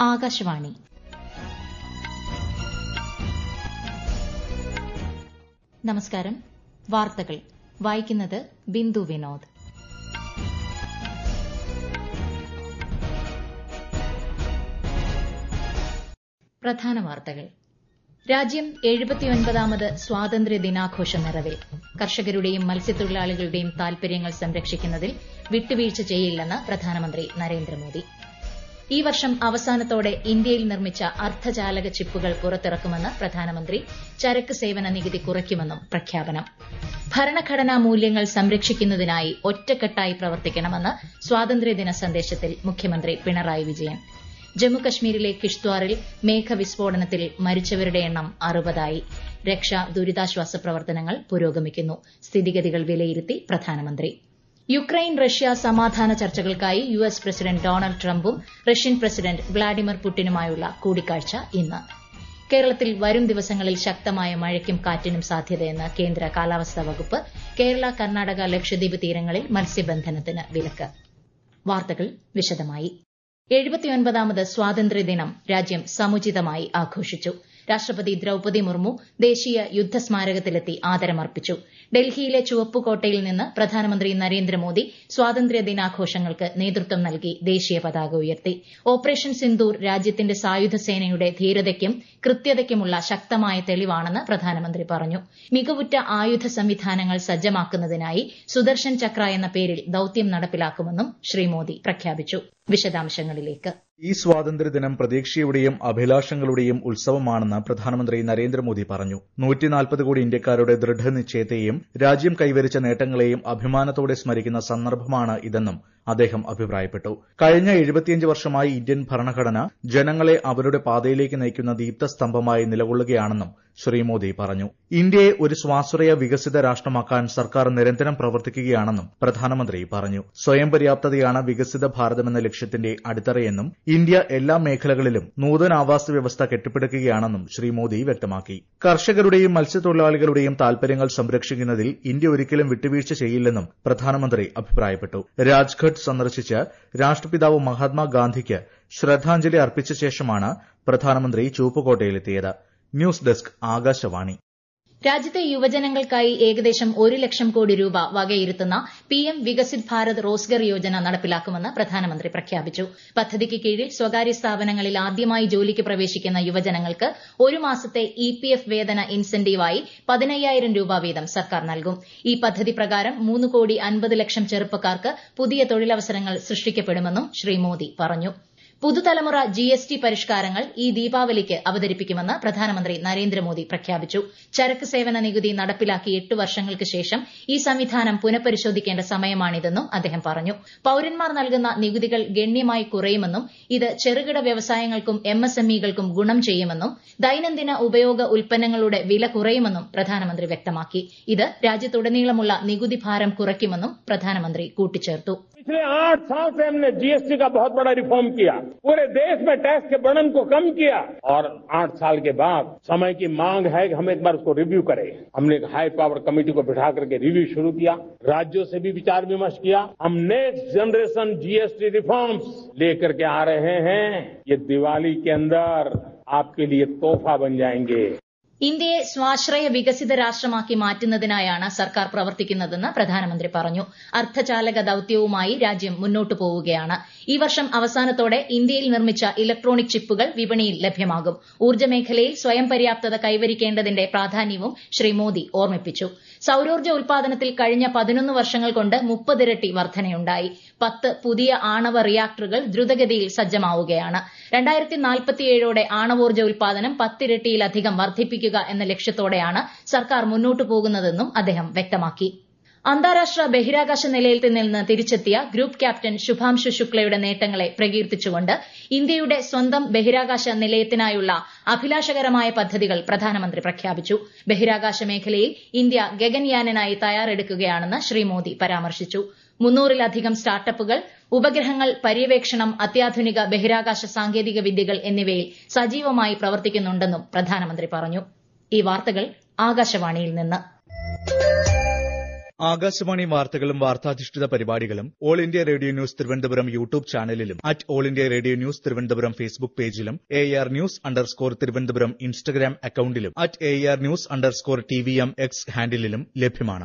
ആകാശവാണി നമസ്കാരം വാർത്തകൾ വായിക്കുന്നത് ബിന്ദു വിനോദ് പ്രധാന വാർത്തകൾ രാജ്യം എഴുപത്തിയൊൻപതാമത് സ്വാതന്ത്ര്യ ദിനാഘോഷ നിറവിൽ കർഷകരുടെയും മത്സ്യത്തൊഴിലാളികളുടെയും താൽപര്യങ്ങൾ സംരക്ഷിക്കുന്നതിൽ വിട്ടുവീഴ്ച ചെയ്യില്ലെന്ന് പ്രധാനമന്ത്രി നരേന്ദ്രമോദി ഈ വർഷം അവസാനത്തോടെ ഇന്ത്യയിൽ നിർമ്മിച്ച അർദ്ധചാലക ചിപ്പുകൾ പുറത്തിറക്കുമെന്ന് പ്രധാനമന്ത്രി ചരക്ക് സേവന നികുതി കുറയ്ക്കുമെന്നും പ്രഖ്യാപനം ഭരണഘടനാ മൂല്യങ്ങൾ സംരക്ഷിക്കുന്നതിനായി ഒറ്റക്കെട്ടായി പ്രവർത്തിക്കണമെന്ന് സ്വാതന്ത്ര്യദിന സന്ദേശത്തിൽ മുഖ്യമന്ത്രി പിണറായി വിജയൻ ജമ്മുകശ്മീരിലെ കിഷ്ത്വാറിൽ മേഘവിസ്ഫോടനത്തിൽ മരിച്ചവരുടെ എണ്ണം അറുപതായി രക്ഷാ ദുരിതാശ്വാസ പ്രവർത്തനങ്ങൾ പുരോഗമിക്കുന്നു സ്ഥിതിഗതികൾ വിലയിരുത്തി പ്രധാനമന്ത്രി യുക്രൈൻ റഷ്യ സമാധാന ചർച്ചകൾക്കായി യു എസ് പ്രസിഡന്റ് ഡൊണാൾഡ് ട്രംപും റഷ്യൻ പ്രസിഡന്റ് വ്ളാഡിമിർ പുടിനുമായുള്ള കൂടിക്കാഴ്ച ഇന്ന് കേരളത്തിൽ വരും ദിവസങ്ങളിൽ ശക്തമായ മഴയ്ക്കും കാറ്റിനും സാധ്യതയെന്ന് കേന്ദ്ര കാലാവസ്ഥാ വകുപ്പ് കേരള കർണാടക ലക്ഷദ്വീപ് തീരങ്ങളിൽ മത്സ്യബന്ധനത്തിന് വിലക്ക് വാർത്തകൾ വിശദമായി എഴുപത്തിയൊൻപതാമത് സ്വാതന്ത്ര്യദിനം രാജ്യം സമുചിതമായി ആഘോഷിച്ചു രാഷ്ട്രപതി ദ്രൌപതി മുർമു ദേശീയ യുദ്ധസ്മാരകത്തിലെത്തി ആദരമർപ്പിച്ചു ഡൽഹിയിലെ ചുവപ്പുകോട്ടയിൽ നിന്ന് പ്രധാനമന്ത്രി നരേന്ദ്രമോദി സ്വാതന്ത്ര്യ ദിനാഘോഷങ്ങൾക്ക് നേതൃത്വം നൽകി ദേശീയ പതാക ഉയർത്തി ഓപ്പറേഷൻ സിന്ദൂർ രാജ്യത്തിന്റെ സായുധ സേനയുടെ ധീരതയ്ക്കും കൃത്യതയ്ക്കുമുള്ള ശക്തമായ തെളിവാണെന്ന് പ്രധാനമന്ത്രി പറഞ്ഞു മികവുറ്റ ആയുധ സംവിധാനങ്ങൾ സജ്ജമാക്കുന്നതിനായി സുദർശൻ ചക്ര എന്ന പേരിൽ ദൌത്യം നടപ്പിലാക്കുമെന്നും ശ്രീ മോദി പ്രഖ്യാപിച്ചു വിശദാംശങ്ങളിലേക്ക് ഈ സ്വാതന്ത്ര്യദിനം പ്രതീക്ഷയുടെയും അഭിലാഷങ്ങളുടെയും ഉത്സവമാണെന്ന് പ്രധാനമന്ത്രി നരേന്ദ്രമോദി പറഞ്ഞു നൂറ്റിനാൽപ്പത് കോടി ഇന്ത്യക്കാരുടെ ദൃഢനിശ്ചയത്തെയും രാജ്യം കൈവരിച്ച നേട്ടങ്ങളെയും അഭിമാനത്തോടെ സ്മരിക്കുന്ന സന്ദർഭമാണ് ഇതെന്നും അദ്ദേഹം അഭിപ്രായപ്പെട്ടു കഴിഞ്ഞ എഴുപത്തിയഞ്ച് വർഷമായി ഇന്ത്യൻ ഭരണഘടന ജനങ്ങളെ അവരുടെ പാതയിലേക്ക് നയിക്കുന്ന ദീപ്തസ്തംഭമായി നിലകൊള്ളുകയാണെന്നും ശ്രീ മോദി പറഞ്ഞു ഇന്ത്യയെ ഒരു സ്വാശ്രയ വികസിത രാഷ്ട്രമാക്കാൻ സർക്കാർ നിരന്തരം പ്രവർത്തിക്കുകയാണെന്നും പ്രധാനമന്ത്രി പറഞ്ഞു സ്വയം പര്യാപ്തതയാണ് വികസിത ഭാരതമെന്ന ലക്ഷ്യത്തിന്റെ അടിത്തറയെന്നും ഇന്ത്യ എല്ലാ മേഖലകളിലും നൂതന ആവാസ വ്യവസ്ഥ കെട്ടിപ്പടുക്കുകയാണെന്നും ശ്രീ മോദി വ്യക്തമാക്കി കർഷകരുടെയും മത്സ്യത്തൊഴിലാളികളുടെയും താൽപര്യങ്ങൾ സംരക്ഷിക്കുന്നതിൽ ഇന്ത്യ ഒരിക്കലും വിട്ടുവീഴ്ച ചെയ്യില്ലെന്നും പ്രധാനമന്ത്രി അഭിപ്രായപ്പെട്ടു രാജ്ഘട്ട് സന്ദർശിച്ച് രാഷ്ട്രപിതാവ് മഹാത്മാഗാന്ധിക്ക് ശ്രദ്ധാഞ്ജലി അർപ്പിച്ച ശേഷമാണ് പ്രധാനമന്ത്രി ചുവപ്പുകോട്ടയിലെത്തിയത് ന്യൂസ് ഡെസ്ക് ആകാശവാണി രാജ്യത്തെ യുവജനങ്ങൾക്കായി ഏകദേശം ഒരു ലക്ഷം കോടി രൂപ വകയിരുത്തുന്ന പിഎം വികസിത് ഭാരത് റോസ്ഗർ യോജന നടപ്പിലാക്കുമെന്ന് പ്രധാനമന്ത്രി പ്രഖ്യാപിച്ചു പദ്ധതിക്ക് കീഴിൽ സ്വകാര്യ സ്ഥാപനങ്ങളിൽ ആദ്യമായി ജോലിക്ക് പ്രവേശിക്കുന്ന യുവജനങ്ങൾക്ക് ഒരു മാസത്തെ ഇ പി എഫ് വേതന ഇൻസെന്റീവായി പതിനയ്യായിരം രൂപ വീതം സർക്കാർ നൽകും ഈ പദ്ധതി പ്രകാരം മൂന്ന് കോടി അൻപത് ലക്ഷം ചെറുപ്പക്കാർക്ക് പുതിയ തൊഴിലവസരങ്ങൾ സൃഷ്ടിക്കപ്പെടുമെന്നും ശ്രീ മോദി പറഞ്ഞു പുതുതലമുറ ജി എസ് ടി പരിഷ്കാരങ്ങൾ ഈ ദീപാവലിക്ക് അവതരിപ്പിക്കുമെന്ന് പ്രധാനമന്ത്രി നരേന്ദ്രമോദി പ്രഖ്യാപിച്ചു ചരക്ക് സേവന നികുതി നടപ്പിലാക്കി എട്ട് വർഷങ്ങൾക്ക് ശേഷം ഈ സംവിധാനം പുനഃപരിശോധിക്കേണ്ട സമയമാണിതെന്നും അദ്ദേഹം പറഞ്ഞു പൌരന്മാർ നൽകുന്ന നികുതികൾ ഗണ്യമായി കുറയുമെന്നും ഇത് ചെറുകിട വ്യവസായങ്ങൾക്കും എം എസ് എം ഇകൾക്കും ഗുണം ചെയ്യുമെന്നും ദൈനംദിന ഉപയോഗ ഉൽപ്പന്നങ്ങളുടെ വില കുറയുമെന്നും പ്രധാനമന്ത്രി വ്യക്തമാക്കി ഇത് രാജ്യത്തുടനീളമുള്ള നികുതി ഭാരം കുറയ്ക്കുമെന്നും പ്രധാനമന്ത്രി കൂട്ടിച്ചേർത്തു पिछले आठ साल से हमने जीएसटी का बहुत बड़ा रिफॉर्म किया पूरे देश में टैक्स के बर्डन को कम किया और आठ साल के बाद समय की मांग है कि हम एक बार उसको रिव्यू करें हमने एक हाई पावर कमेटी को बिठा करके रिव्यू शुरू किया राज्यों से भी विचार विमर्श किया हम नेक्स्ट जनरेशन जीएसटी रिफॉर्म्स लेकर के आ रहे हैं ये दिवाली के अंदर आपके लिए तोहफा बन जाएंगे ഇന്ത്യയെ സ്വാശ്രയ വികസിത രാഷ്ട്രമാക്കി മാറ്റുന്നതിനായാണ് സർക്കാർ പ്രവർത്തിക്കുന്നതെന്ന് പ്രധാനമന്ത്രി പറഞ്ഞു അർദ്ധചാലക ദൌത്യവുമായി രാജ്യം മുന്നോട്ടു പോവുകയാണ് ഈ വർഷം അവസാനത്തോടെ ഇന്ത്യയിൽ നിർമ്മിച്ച ഇലക്ട്രോണിക് ചിപ്പുകൾ വിപണിയിൽ ലഭ്യമാകും ഊർജ്ജ മേഖലയിൽ സ്വയം പര്യാപ്തത കൈവരിക്കേണ്ടതിന്റെ പ്രാധാന്യവും ശ്രീ മോദി ഓർമ്മിപ്പിച്ചു സൌരോർജ്ജ ഉൽപാദനത്തിൽ കഴിഞ്ഞ പതിനൊന്ന് വർഷങ്ങൾ കൊണ്ട് മുപ്പതിരട്ടി വർധനയുണ്ടായി പത്ത് പുതിയ ആണവ റിയാക്ടറുകൾ ദ്രുതഗതിയിൽ സജ്ജമാവുകയാണ് രണ്ടായിരത്തി നാൽപ്പത്തിയേഴോടെ ആണവോർജ്ജ ഉൽപാദനം പത്തിരട്ടിയിലധികം വർദ്ധിപ്പിക്കുക എന്ന ലക്ഷ്യത്തോടെയാണ് സർക്കാർ മുന്നോട്ടു പോകുന്നതെന്നും അദ്ദേഹം വ്യക്തമാക്കി അന്താരാഷ്ട്ര ബഹിരാകാശ നിലയത്തിൽ നിന്ന് തിരിച്ചെത്തിയ ഗ്രൂപ്പ് ക്യാപ്റ്റൻ ശുഭാംശു ശുക്ലയുടെ നേട്ടങ്ങളെ പ്രകീർത്തിച്ചുകൊണ്ട് ഇന്ത്യയുടെ സ്വന്തം ബഹിരാകാശ നിലയത്തിനായുള്ള അഭിലാഷകരമായ പദ്ധതികൾ പ്രധാനമന്ത്രി പ്രഖ്യാപിച്ചു ബഹിരാകാശ മേഖലയിൽ ഇന്ത്യ ഗഗൻയാനിനായി തയ്യാറെടുക്കുകയാണെന്ന് ശ്രീ മോദി പരാമർശിച്ചു മുന്നൂറിലധികം സ്റ്റാർട്ടപ്പുകൾ ഉപഗ്രഹങ്ങൾ പര്യവേക്ഷണം അത്യാധുനിക ബഹിരാകാശ സാങ്കേതിക വിദ്യകൾ എന്നിവയിൽ സജീവമായി പ്രവർത്തിക്കുന്നുണ്ടെന്നും പ്രധാനമന്ത്രി പറഞ്ഞു ഈ വാർത്തകൾ ആകാശവാണിയിൽ നിന്ന് ആകാശവാണി വാർത്തകളും വാർത്താധിഷ്ഠിത പരിപാടികളും all India radio news Thiruvananthapuram YouTube ചാനലിലും at all India radio news Thiruvananthapuram Facebook പേജിലും A R news underscore Thiruvananthapuram Instagram അക്കൌണ്ടിലും at A R news underscore T V M X ഹാൻഡിലും ലഭ്യമാണ്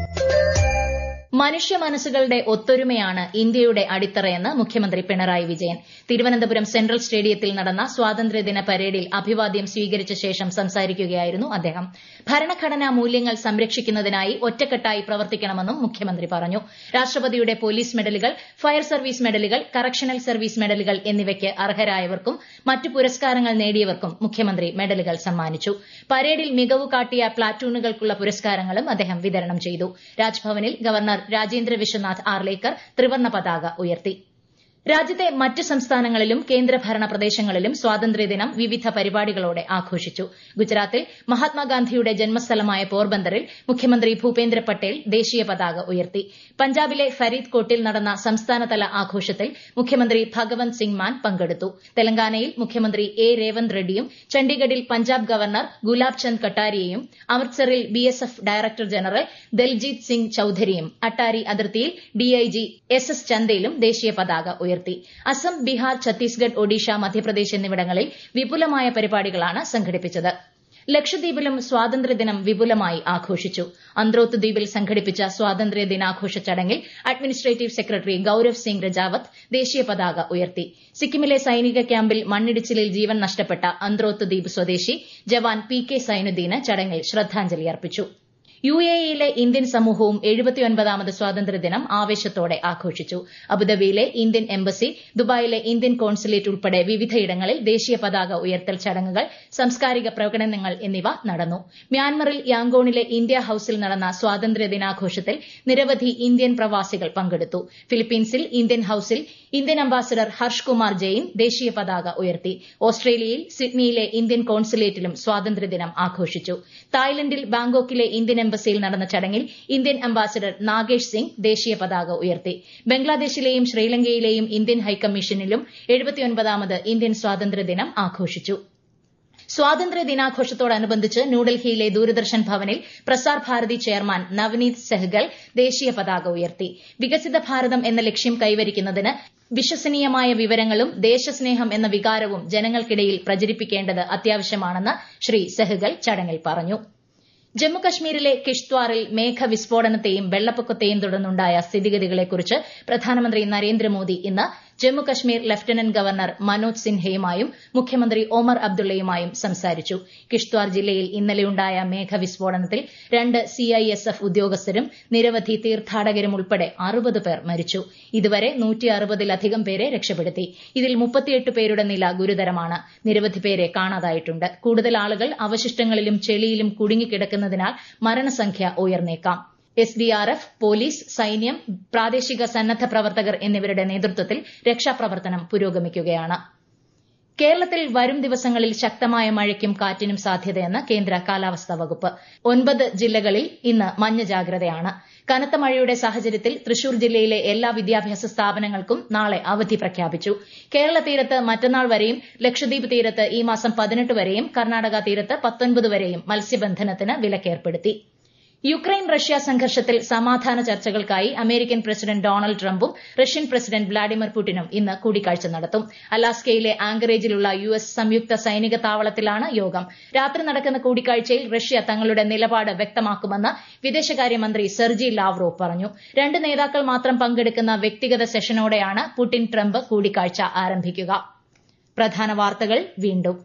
മനുഷ്യ മനസ്സുകളുടെ ഒത്തൊരുമയാണ് ഇന്ത്യയുടെ അടിത്തറയെന്ന് മുഖ്യമന്ത്രി പിണറായി വിജയൻ തിരുവനന്തപുരം സെൻട്രൽ സ്റ്റേഡിയത്തിൽ നടന്ന സ്വാതന്ത്ര്യദിന പരേഡിൽ അഭിവാദ്യം സ്വീകരിച്ച ശേഷം സംസാരിക്കുകയായിരുന്നു അദ്ദേഹം ഭരണഘടനാ മൂല്യങ്ങൾ സംരക്ഷിക്കുന്നതിനായി ഒറ്റക്കെട്ടായി പ്രവർത്തിക്കണമെന്നും മുഖ്യമന്ത്രി പറഞ്ഞു രാഷ്ട്രപതിയുടെ പോലീസ് മെഡലുകൾ ഫയർ സർവീസ് മെഡലുകൾ കറക്ഷണൽ സർവീസ് മെഡലുകൾ എന്നിവയ്ക്ക് അർഹരായവർക്കും മറ്റു പുരസ്കാരങ്ങൾ നേടിയവർക്കും മുഖ്യമന്ത്രി മെഡലുകൾ സമ്മാനിച്ചു പരേഡിൽ മികവ് കാട്ടിയ പ്ലാറ്റൂണുകൾക്കുള്ള പുരസ്കാരങ്ങളും അദ്ദേഹം വിതരണം ചെയ്തു രാജ്ഭവനിൽ ഗവർണർ രാജേന്ദ്ര വിശ്വനാഥ് ആർലേക്കർ ത്രിവർണ്ണ പതാക ഉയർത്തി രാജ്യത്തെ മറ്റ് സംസ്ഥാനങ്ങളിലും കേന്ദ്രഭരണ പ്രദേശങ്ങളിലും സ്വാതന്ത്ര്യദിനം വിവിധ പരിപാടികളോടെ ആഘോഷിച്ചു ഗുജറാത്തിൽ മഹാത്മാഗാന്ധിയുടെ ജന്മസ്ഥലമായ പോർബന്തറിൽ മുഖ്യമന്ത്രി ഭൂപേന്ദ്ര പട്ടേൽ ദേശീയ പതാക ഉയർത്തി പഞ്ചാബിലെ ഫരീദ് കോട്ടിൽ നടന്ന സംസ്ഥാനതല ആഘോഷത്തിൽ മുഖ്യമന്ത്രി ഭഗവന്ത് സിംഗ് മാൻ പങ്കെടുത്തു തെലങ്കാനയിൽ മുഖ്യമന്ത്രി എ രേവന്ത് റെഡ്ഡിയും ചണ്ഡീഗഡിൽ പഞ്ചാബ് ഗവർണർ ഗുലാബ് ചന്ദ് കട്ടാരിയയും അമൃത്സറിൽ BSF director general Daljeet Singh ചൌധരിയും അട്ടാരി അതിർത്തിയിൽ ഡിഐജി എസ് എസ് ചന്ദയിലും ദേശീയ പതാക ഉയർത്തി ഉയർത്തി അസം ബീഹാർ ഛത്തീസ്ഗഡ് ഒഡീഷ മധ്യപ്രദേശ് എന്നിവിടങ്ങളിൽ വിപുലമായ പരിപാടികളാണ് സംഘടിപ്പിച്ചത് ലക്ഷദ്വീപിലും സ്വാതന്ത്ര്യദിനം വിപുലമായി ആഘോഷിച്ചു അന്ത്രോത്ത് ദ്വീപിൽ സംഘടിപ്പിച്ച സ്വാതന്ത്ര്യ ദിനാഘോഷ ചടങ്ങിൽ അഡ്മിനിസ്ട്രേറ്റീവ് സെക്രട്ടറി ഗൌരവ് സിംഗ് രജാവത്ത് ദേശീയ പതാക ഉയർത്തി സിക്കിമിലെ സൈനിക ക്യാമ്പിൽ മണ്ണിടിച്ചിലിൽ ജീവൻ നഷ്ടപ്പെട്ട അന്ത്രോത്ത് ദ്വീപ് സ്വദേശി ജവാൻ പി കെ സൈനുദ്ദീന് ചടങ്ങിൽ ശ്രദ്ധാഞ്ജലി അർപ്പിച്ചു യു എ ഇയിലെ ഇന്ത്യൻ സമൂഹവും എഴുപത്തിയൊൻപതാമത് സ്വാതന്ത്ര്യദിനം ആവേശത്തോടെ ആഘോഷിച്ചു അബുദാബിയിലെ ഇന്ത്യൻ എംബസി ദുബായിലെ ഇന്ത്യൻ കോൺസുലേറ്റ് ഉൾപ്പെടെ വിവിധയിടങ്ങളിൽ ദേശീയ പതാക ഉയർത്തൽ ചടങ്ങുകൾ സാംസ്കാരിക പ്രകടനങ്ങൾ എന്നിവ നടന്നു മ്യാൻമറിൽ യാങ്കോണിലെ ഇന്ത്യ ഹൌസിൽ നടന്ന സ്വാതന്ത്ര്യ ദിനാഘോഷത്തിൽ നിരവധി ഇന്ത്യൻ പ്രവാസികൾ പങ്കെടുത്തു ഫിലിപ്പീൻസിൽ ഇന്ത്യൻ ഹൌസിൽ ഇന്ത്യൻ അംബാസഡർ ഹർഷ് കുമാർ ജെയിൻ ദേശീയ പതാക ഉയർത്തി ഓസ്ട്രേലിയയിൽ സിഡ്നിയിലെ ഇന്ത്യൻ കോൺസുലേറ്റിലും സ്വാതന്ത്ര്യദിനം ആഘോഷിച്ചു തായ്ലൻഡിൽ ബാങ്കോക്കിലെ ഇന്ത്യൻ എംബസിയിൽ നടന്ന ചടങ്ങിൽ ഇന്ത്യൻ അംബാസഡർ നാഗേഷ് സിംഗ് ദേശീയ പതാക ഉയർത്തി ബംഗ്ലാദേശിലെയും ശ്രീലങ്കയിലെയും ഇന്ത്യൻ ഹൈക്കമ്മീഷനിലും എഴുപത്തിയൊൻപതാമത് ഇന്ത്യൻ സ്വാതന്ത്ര്യദിനം ആഘോഷിച്ചു സ്വാതന്ത്ര്യ ദിനാഘോഷത്തോടനുബന്ധിച്ച് ന്യൂഡൽഹിയിലെ ദൂരദർശൻ ഭവനിൽ പ്രസാർ ഭാരതി ചെയർമാൻ നവനീത് സെഹ്ഗൽ ദേശീയ പതാക ഉയർത്തി വികസിത ഭാരതം എന്ന ലക്ഷ്യം കൈവരിക്കുന്നതിന് വിശ്വസനീയമായ വിവരങ്ങളും ദേശസ്നേഹം എന്ന വികാരവും ജനങ്ങൾക്കിടയിൽ പ്രചരിപ്പിക്കേണ്ടത് അത്യാവശ്യമാണെന്ന് ശ്രീ സെഹ്ഗൽ ചടങ്ങിൽ പറഞ്ഞു ജമ്മുകശ്മീരിലെ കിഷ്ത്വാറിൽ മേഘവിസ്ഫോടനത്തെയും വെള്ളപ്പൊക്കത്തെയും തുടർന്നുണ്ടായ സ്ഥിതിഗതികളെക്കുറിച്ച് പ്രധാനമന്ത്രി നരേന്ദ്രമോദി ഇന്ന് ജമ്മുകശ്മീർ ലഫ്റ്റനന്റ് ഗവർണർ മനോജ് സിൻഹയുമായും മുഖ്യമന്ത്രി ഒമർ അബ്ദുള്ളയുമായും സംസാരിച്ചു കിഷ്ത്വാർ ജില്ലയിൽ ഇന്നലെയുണ്ടായ മേഘവിസ്ഫോടനത്തിൽ രണ്ട് സിഐഎസ്എഫ് ഉദ്യോഗസ്ഥരും നിരവധി തീർത്ഥാടകരും ഉൾപ്പെടെ അറുപത് പേർ മരിച്ചു ഇതുവരെ നൂറ്റിയറുപതിലധികം പേരെ രക്ഷപ്പെടുത്തി ഇതിൽ മുപ്പത്തിയെട്ട് പേരുടെ നില ഗുരുതരമാണ് നിരവധി പേരെ കാണാതായിട്ടുണ്ട് കൂടുതൽ ആളുകൾ അവശിഷ്ടങ്ങളിലും ചെളിയിലും കുടുങ്ങിക്കിടക്കുന്നതിനാൽ മരണസംഖ്യ ഉയർന്നേക്കാം S D R F police സൈന്യം പ്രാദേശിക സന്നദ്ധ പ്രവർത്തകർ എന്നിവരുടെ നേതൃത്വത്തിൽ രക്ഷാപ്രവർത്തനം പുരോഗമിക്കുകയാണ് കേരളത്തിൽ വരും ദിവസങ്ങളിൽ ശക്തമായ മഴയ്ക്കും കാറ്റിനും സാധ്യതയെന്ന് കേന്ദ്ര കാലാവസ്ഥാ വകുപ്പ് ഒൻപത് ജില്ലകളിൽ ഇന്ന് മഞ്ഞ ജാഗ്രതയാണ് കനത്ത മഴയുടെ സാഹചര്യത്തിൽ തൃശൂർ ജില്ലയിലെ എല്ലാ വിദ്യാഭ്യാസ സ്ഥാപനങ്ങൾക്കും നാളെ അവധി പ്രഖ്യാപിച്ചു കേരള തീരത്ത് മറ്റന്നാൾ വരെയും ലക്ഷദ്വീപ് തീരത്ത് ഈ മാസം പതിനെട്ട് വരെയും കർണാടക തീരത്ത് പത്തൊൻപത് വരെയും മത്സ്യബന്ധനത്തിന് വിലക്കേർപ്പെടുത്തി യുക്രൈൻ റഷ്യ സംഘർഷത്തിൽ സമാധാന ചർച്ചകൾക്കായി അമേരിക്കൻ പ്രസിഡന്റ് ഡൊണാൾഡ് ട്രംപും റഷ്യൻ പ്രസിഡന്റ് വ്ളാഡിമിർ പുടിനും ഇന്ന് കൂടിക്കാഴ്ച നടത്തും അലാസ്കയിലെ ആങ്കറേജിലുള്ള യു എസ് സംയുക്ത സൈനിക താവളത്തിലാണ് യോഗം രാത്രി നടക്കുന്ന കൂടിക്കാഴ്ചയിൽ റഷ്യ തങ്ങളുടെ നിലപാട് വ്യക്തമാക്കുമെന്ന് വിദേശകാര്യമന്ത്രി സെർജി ലാവ്റോവ് പറഞ്ഞു രണ്ട് നേതാക്കൾ മാത്രം പങ്കെടുക്കുന്ന വ്യക്തിഗത സെഷനോടെയാണ് പുടിൻ ട്രംപ് കൂടിക്കാഴ്ച ആരംഭിക്കുക പ്രധാന വാർത്തകൾ വീണ്ടും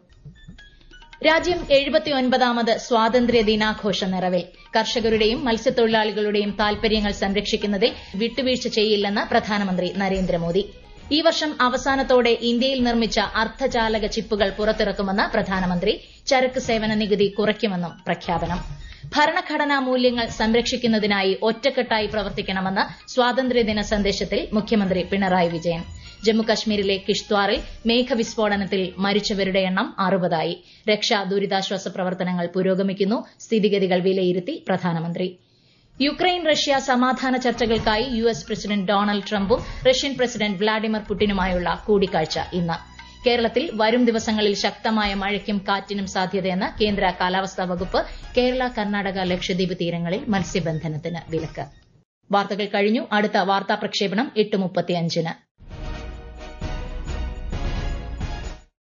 രാജ്യം എഴുപത്തിയൊൻപതാമത് സ്വാതന്ത്ര്യ ദിനാഘോഷ നിറവിൽ കർഷകരുടെയും മത്സ്യത്തൊഴിലാളികളുടെയും താൽപര്യങ്ങൾ സംരക്ഷിക്കുന്നതിൽ വിട്ടുവീഴ്ച ചെയ്യില്ലെന്ന് പ്രധാനമന്ത്രി നരേന്ദ്രമോദി ഈ വർഷം അവസാനത്തോടെ ഇന്ത്യയിൽ നിർമ്മിച്ച അർദ്ധചാലക ചിപ്പുകൾ പുറത്തിറക്കുമെന്ന് പ്രധാനമന്ത്രി ചരക്ക് സേവന നികുതി കുറയ്ക്കുമെന്നും പ്രഖ്യാപനം ഭരണഘടനാ മൂല്യങ്ങൾ സംരക്ഷിക്കുന്നതിനായി ഒറ്റക്കെട്ടായി പ്രവർത്തിക്കണമെന്ന് സ്വാതന്ത്ര്യദിന സന്ദേശത്തിൽ മുഖ്യമന്ത്രി പിണറായി വിജയൻ ജമ്മുകശ്മീരിലെ കിഷ്ത്വാറിൽ മേഘവിസ്ഫോടനത്തിൽ മരിച്ചവരുടെ എണ്ണം അറുപതായി രക്ഷാ ദുരിതാശ്വാസ പ്രവർത്തനങ്ങൾ പുരോഗമിക്കുന്നു സ്ഥിതിഗതികൾ വിലയിരുത്തി പ്രധാനമന്ത്രി യുക്രൈൻ റഷ്യ സമാധാന ചർച്ചകൾക്കായി യു എസ് പ്രസിഡന്റ് ഡൊണാൾഡ് ട്രംപും റഷ്യൻ പ്രസിഡന്റ് വ്ളാഡിമിർ പുടിനുമായുള്ള കൂടിക്കാഴ്ച ഇന്ന് കേരളത്തിൽ വരും ദിവസങ്ങളിൽ ശക്തമായ മഴയ്ക്കും കാറ്റിനും സാധ്യതയെന്ന് കേന്ദ്ര കാലാവസ്ഥാ വകുപ്പ് കേരള കർണാടക ലക്ഷദ്വീപ് തീരങ്ങളിൽ മത്സ്യബന്ധനത്തിന് വിലക്ക് വാർത്തകൾ കഴിഞ്ഞു അടുത്ത വാർത്താ പ്രക്ഷേപണം എട്ട് മുപ്പത്തിയഞ്ചിന്